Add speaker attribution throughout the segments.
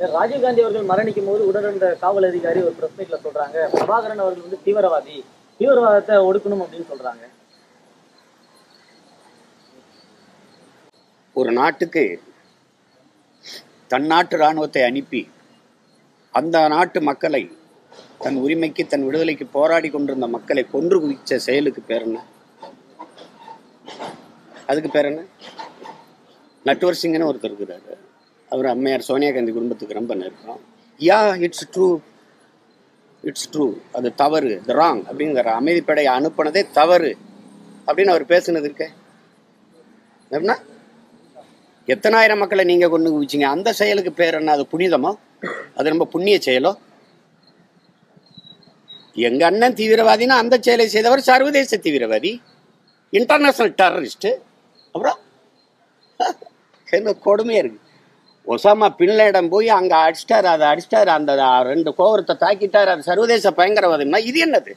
Speaker 1: ராஜீவ்காந்தி அவர்கள் மரணிக்கும் போது உடனிருந்த காவல் அதிகாரி ஒரு பிரஸ் மீட்ல சொல்றாங்க பிரபாகரன் அவர்கள் வந்து தீவிரவாதி தீவிரவாதத்தை ஒடுக்கணும் அப்படின்னு சொல்றாங்க
Speaker 2: ஒரு நாட்டுக்கு தன் நாட்டு இராணுவத்தை அனுப்பி அந்த நாட்டு மக்களை தன் உரிமைக்கு தன் விடுதலைக்கு போராடி கொண்டிருந்த மக்களை கொன்று குவிச்ச செயலுக்கு பேர் என்ன அதுக்கு பேர் என்ன நட்வர் சிங்னு ஒருத்தர் இருக்கிறாரு அவர் அம்மையார் சோனியா காந்தி குடும்பத்துக்கு ரொம்ப நெருக்கம் yeah it's true it's true அது தவறு த ராங் அப்படிங்கிற அமைதிப்படையை அனுப்புனதே தவறு அப்படின்னு அவர் பேசுனது இருக்க எப்படின்னா எத்தனாயிரம் மக்களை நீங்க கொண்டு குவிச்சிங்க அந்த செயலுக்கு பேர் என்ன அது புனிதமோ அது ரொம்ப புண்ணிய செயலோ எங்க அண்ணன் தீவிரவாதினா அந்த செயலை செய்தவர் சர்வதேச தீவிரவாதி இன்டர்நேஷனல் டெரரிஸ்ட் அப்புறம் என்ன கொடுமையா இருக்கு ஒசாமா பின்லேடம் போய் அங்க அடிச்சிட்டாரு அதை அடிச்சிட்டாரு அந்த ரெண்டு கோவரத்தை தாக்கிட்டாரு அது சர்வதேச பயங்கரவாதம்னா இது என்னது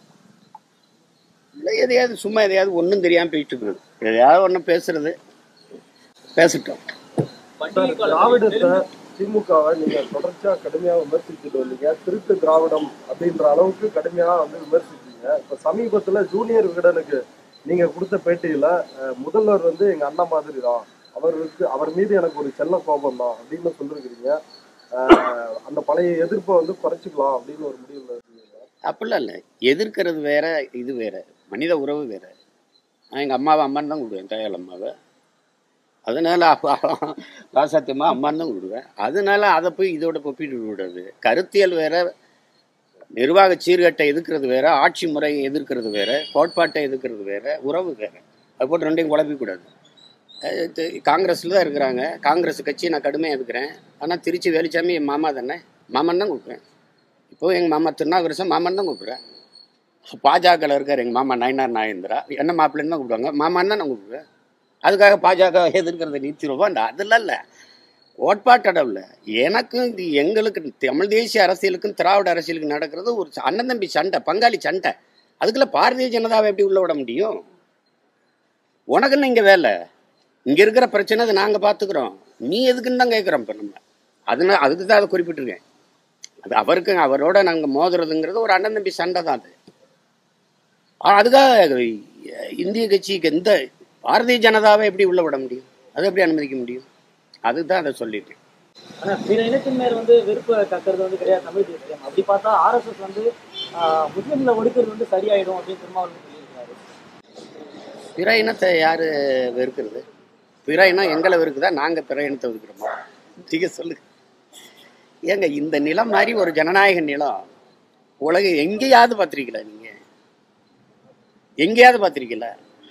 Speaker 2: இல்லை எதையாவது சும்மா எதையாவது ஒன்றும் தெரியாம பேசிட்டு இருக்குது எதையாவது ஒன்றும் பேசுறது பேசட்டும்
Speaker 3: சார், திராவிடத்தை திமுகவை நீங்க தொடர்ச்சியா கடுமையா விமர்சிச்சுட்டு வந்தீங்க திருட்டு திராவிடம் அப்படின்ற அளவுக்கு கடுமையா வந்து விமர்சிச்சீங்க இப்ப சமீபத்துல ஜூனியர் விகடனுக்கு நீங்க கொடுத்த பேட்டியில அஹ், முதல்வர் வந்து எங்க அண்ணன் மாதிரி தான் அவருக்கு அவர் மீது எனக்கு ஒரு செல்ல கோபம் தான் அப்படின்னு சொல்லிருக்கிறீங்க அஹ், அந்த பழைய எதிர்ப்பை வந்து குறைச்சிக்கலாம் அப்படின்னு ஒரு முடிவுல இருக்கீங்க
Speaker 2: அப்படிலாம் இல்லை எதிர்க்கிறது வேற இது வேற மனித உறவு வேற நான் எங்கள் அம்மாவை அம்மான்னு தான் கூப்பிடுவேன் தயாள் அம்மாவை அதனால அப்பா- ராசாத்தியமா அம்மான்னு தான் கூப்பிடுவேன் அதனால அதை போய் இதோட ஒப்பிட்டு விடாது கருத்தியல் வேற நிர்வாக சீர்கட்டை எதிர்க்கிறது வேற ஆட்சி முறையை எதிர்க்கிறது வேற கோட்பாட்டை எதிர்க்கிறது வேற உறவு வேற அது போட்டு ரெண்டையும் குழப்பிக்கூடாது காங்கிரஸில் தான் இருக்கிறாங்க காங்கிரஸ் கட்சி நான் கடுமையாக எதுக்குறேன் ஆனால் திருச்சி வேலுச்சாமி என் மாமா தானே மாமன் தான் கூப்பிடுவேன் இப்போ எங்கள் மாமா திருநாவுக்கரசன் மாமன் தான் கூப்பிடுறேன் பாஜகவில் இருக்கார் எங்கள் மாமா நயனார் நாயந்திரா என்ன மாப்பிள்ளைன்னு தான் கூப்பிடுவாங்க மாமான்னு தான் நான் கூப்பிடுவேன் அதுக்காக பாஜக எதிர்க்கிறத நிறுத்திடுவோம் அதெல்லாம் இல்லை கோட்பாட்டளவில் எனக்கும் இது எங்களுக்கு தமிழ் தேசிய அரசியலுக்கும் திராவிட அரசியலுக்கும் நடக்கிறது ஒரு அண்ணன் தம்பி சண்டை பங்காளி சண்டை அதுக்குள்ள பாரதிய ஜனதாவை எப்படி உள்ள விட முடியும் உனக்குன்னு இங்கே வேலை இங்கே இருக்கிற பிரச்சனை அதை நாங்கள் பார்த்துக்குறோம் நீ எதுக்குன்னு தான் கேட்குறோம் இப்போ நம்ம அதனால அதுக்கு தான் அதை குறிப்பிட்டிருக்கேன் அது அவருக்கு அவரோட நாங்கள் மோதுறதுங்கிறது ஒரு அண்ணன் தம்பி சண்டை தான் அது ஆ, அதுக்காக இந்திய கட்சிக்கு எந்த பாரதிய ஜனதாவை எப்படி உள்ள விட முடியும் அதை எப்படி அனுமதிக்க முடியும் அதுக்கு தான் அதை சொல்லியிருக்கேன்
Speaker 1: ஆனா பிற இனத்தின் மேல் வந்து வெறுப்பு கக்கிறது வந்து கிடையாது தமிழ் தேசியம் அப்படி பார்த்தா ஆர்எஸ்எஸ் வந்து ஆஹ், முஸ்லிம்களை ஒடுக்கிறது வந்து சரியாயிடும் அப்படின்னு திருமாவளவன் சொல்லியிருக்காரு
Speaker 2: பிற இனத்தை யார் வெறுக்கிறது பிற இனம் எங்களை வெறுக்குதா நாங்கள் பிற இனத்தை வெறுக்கிறோமா நீங்க சொல்லுங்க ஏங்க இந்த நிலம் மாதிரி ஒரு ஜனநாயக நிலம் உலக எங்கேயாவது பார்த்துருக்கீங்களா நீங்கள் எங்கேயாவது பார்த்துருக்கீங்களா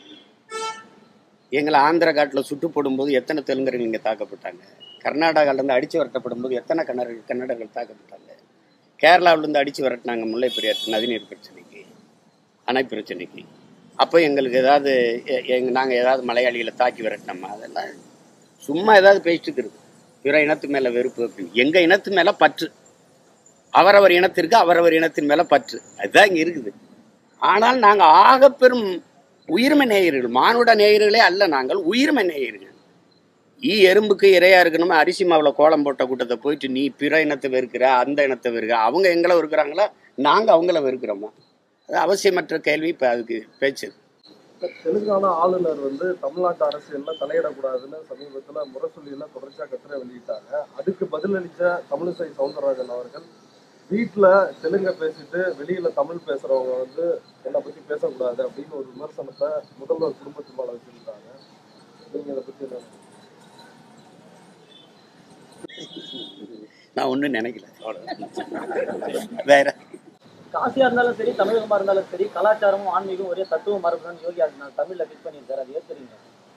Speaker 2: எங்களை ஆந்திர காட்டில் சுட்டு போடும்போது எத்தனை தெலுங்கர்கள் இங்கே தாக்கப்பட்டாங்க கர்நாடகாவிலேருந்து அடித்து விரட்டப்படும் போது எத்தனை கன்னட கன்னடர்கள் தாக்கப்பட்டாங்க கேரளாவிலேருந்து அடித்து விரட்டினாங்க முல்லை பெரியாற்று நதிநீர் பிரச்சனைக்கு அணை பிரச்சனைக்கு அப்போ எங்களுக்கு ஏதாவது எ- எங்க நாங்கள் ஏதாவது மலையாளிகளை தாக்கி விரட்டினோமா அதெல்லாம் சும்மா ஏதாவது பேசிட்டு இருக்குது பிற இனத்து மேலே வெறுப்பு அப்படின்னு எங்கள் இனத்து மேலே பற்று அவரவர் இனத்திற்கு அவரவர் இனத்தின் மேலே பற்று அதுதான் இங்கே இருக்குது ஆனால் நாங்கள் ஆக பெரும் உயிர்மை நேயர்கள் மானுட நேயர்களே அல்ல நாங்கள் உயிர்மை நேயர்கள் ஈ எறும்புக்கு இரையா இருக்கணுமா அரிசி மாவில் கோலம் போட்ட கூட்டத்தை போயிட்டு நீ பிற இனத்தை வெறுக்கிற அந்த இனத்தை வெறுக்கிற அவங்க எங்களை வெறுக்கிறாங்களா நாங்கள் அவங்கள வெறுக்கிறோமா அது அவசியமற்ற கேள்வி இப்போ அதுக்கு பேச்சு
Speaker 3: தெலுங்கானா ஆளுநர் வந்து தமிழ்நாட்டு அரசியல்ல தலையிடக்கூடாதுன்னு சமீபத்துல முரசொலியில தொடர்ச்சியா கட்டுரை வெளியிட்டாங்க அதுக்கு பதிலளிச்ச தமிழிசை சவுந்தரராஜன் அவர்கள் வீட்டுல தெலுங்க பேசிட்டு வெளியில தமிழ் பேசுறவங்க வந்து என்னை பத்தி பேசக்கூடாது அப்படின்னு ஒரு விமர்சனத்தை முதல்வர் குடும்பத்து மேல வச்சிருக்காங்க நீங்க இதை பத்தி என்ன நினைக்கிறீங்க?
Speaker 2: நான் ஒன்றும் நினைக்கல அவ்வளவுதான். வேற
Speaker 1: காசியா இருந்தாலும் சரி தமிழகமா இருந்தாலும் சரி கலாச்சாரமும் ஆன்மீகம் ஒரே தத்துவ மரபுதான் யோகி ஆதித்யநாத் தமிழ்ல ஃபிக்ஸ் பண்ணியிருக்காரு அது ஏற்கறீங்க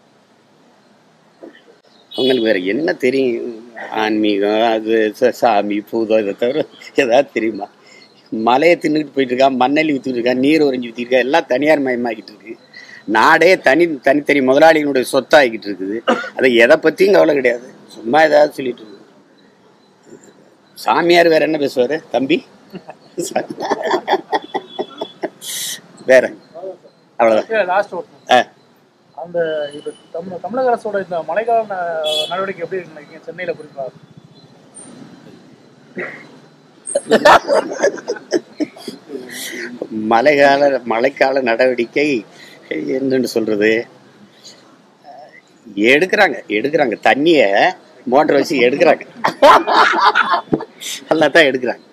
Speaker 2: அவங்களுக்கு வேற என்ன தெரியும் ஆன்மீகம் அது ச- சாமி பூதம் இதை தவிர ஏதாவது தெரியுமா மலையை தின்னுட்டு போயிட்டு இருக்கா மண்ணெல்லி வித்துட்டு இருக்கா நீர் உறைஞ்சி வித்திட்டு இருக்கா எல்லாம் தனியார் மயமாக்கிட்டு இருக்கு நாடே தனி தனித்தனி முதலாளிகளுடைய சொத்தாகிட்டு இருக்குது அதை எதை பற்றியும் கவலை கிடையாது சும்மா ஏதாவது சொல்லிட்டு இருக்கு சாமியார் வேற என்ன பேசுவாரு தம்பி வேற அவ்வளோதான்
Speaker 4: லாஸ்ட் ஒர்க்
Speaker 2: ஆ
Speaker 4: அந்த இது தமிழ் தமிழக அரசோட இந்த மழைக்கால ந- நடவடிக்கை எப்படி இருக்கு நினைக்கிறீங்க சென்னையில குறிப்பா
Speaker 2: மழைக்கால மழைக்கால நடவடிக்கை என்னன்னு சொல்றது எடுக்கிறாங்க எடுக்கிறாங்க தண்ணிய மோட்டர் வச்சு எடுக்கிறாங்க நல்லா தான் எடுக்கிறாங்க